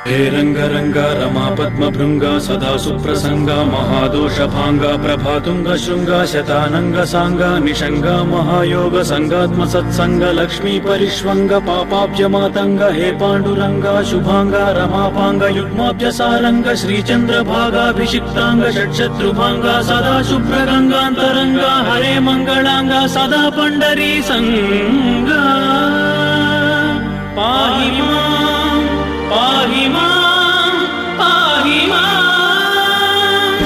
हे रङ्ग रङ्ग रमा पद्मभृङ्गा सदा सुप्रसङ्गा महादोषभाङ्गा प्रभातुङ्ग शृङ्गा शतानङ्ग साङ्गा निषङ्गा महायोग सङ्गात्म सत्सङ्ग लक्ष्मी परिष्वङ्ग पापाब्जमातङ्ग हे पाण्डुरङ्ग शुभाङ्ग रमापाङ्ग युग्माभ्यसारङ्ग श्रीचन्द्रभागाभिषिक्ताङ्ग षट्शत्रुभाङ्ग सदा शुभ्रगङ्गान्तरङ्गा हरे मङ्गलाङ्ग सदा पण्डरी सङ्गा पाहि माम् पाहि माम् पाहि माम्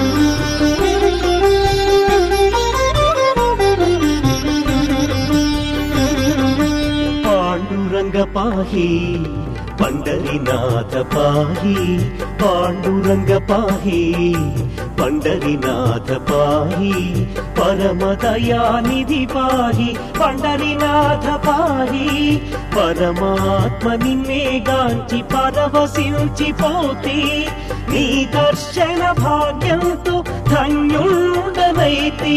పాండురంగ పాహి పండరినాథ పాహి పాండురంగ పాహి పండరినాథ పాహి పరమదయానిధి పాహి పండరినాథ పాహి పరమాత్మ నిన్నే గాంచి పరవశించిపోతే నీ దర్శన భాగ్యంతో ధన్యుండనైతి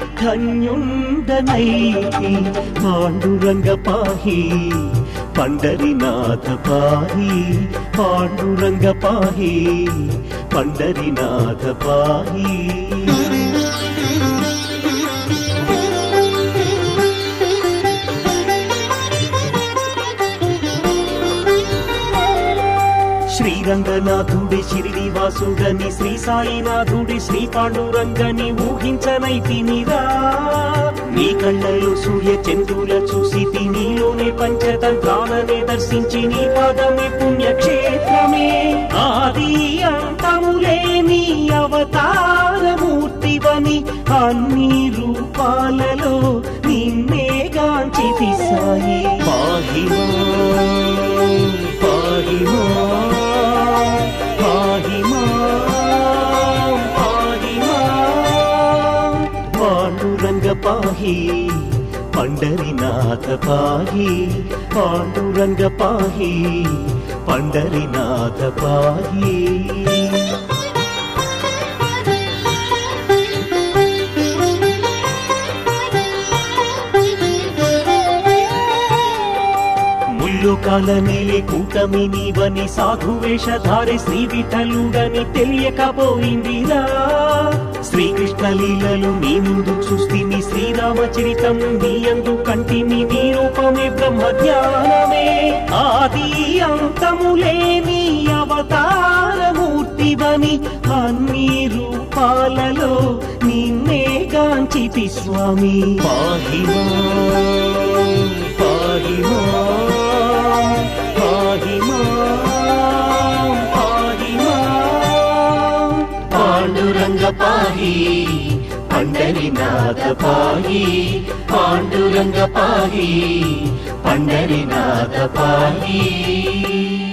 ధన్యుండనైతి పాండురంగ పాహి పండరినాథ పాహి పాండురంగ పాహి పండరినాథ పాహి శ్రీరంగనాథుడి శిరిడివాసుడని శ్రీ సాయినాథుడి శ్రీ పాండురంగని ఊహించనైతినిరా నీ కళ్ళలో సూర్య చంద్రుల చూసి నీలోనే పంచతంత్రాలనే దర్శించి నీ పాదమే పుణ్యక్షేత్రమే ఆది అంతములే నీ అవతారమూర్తివని అన్ని రూపాలలో నిన్నే గాంచి సాయి పాహి మాం, పాహి మాం, పాహి మాం, పాహి మాం. పాండురంగ పాహి పండరినాథ పాహి పాండురంగ పాహి పండరినాథ పాహి ముల్లుకాల నేలే కూటమి నీవని సాధు వేషధారి శ్రీ విఠలుడని తెలియకపోయిందిరా శ్రీకృష్ణ లీలలు నీ ముందు చూస్తిని శ్రీరామచరితం నీ అందు కంటిని నీ రూపమే బ్రహ్మ జ్ఞానమే ఆది అంతములే నీ అవతారమూర్తివని అన్ని రూపాలలో నిన్నే గాంచితి స్వామి పాహి మాం, పాహి మాం, పాహి మాం, పాహి మాం. పాండురంగ పాహి పండరినాథ పాహి పాండురంగ పాహి పండరినాథ పాహి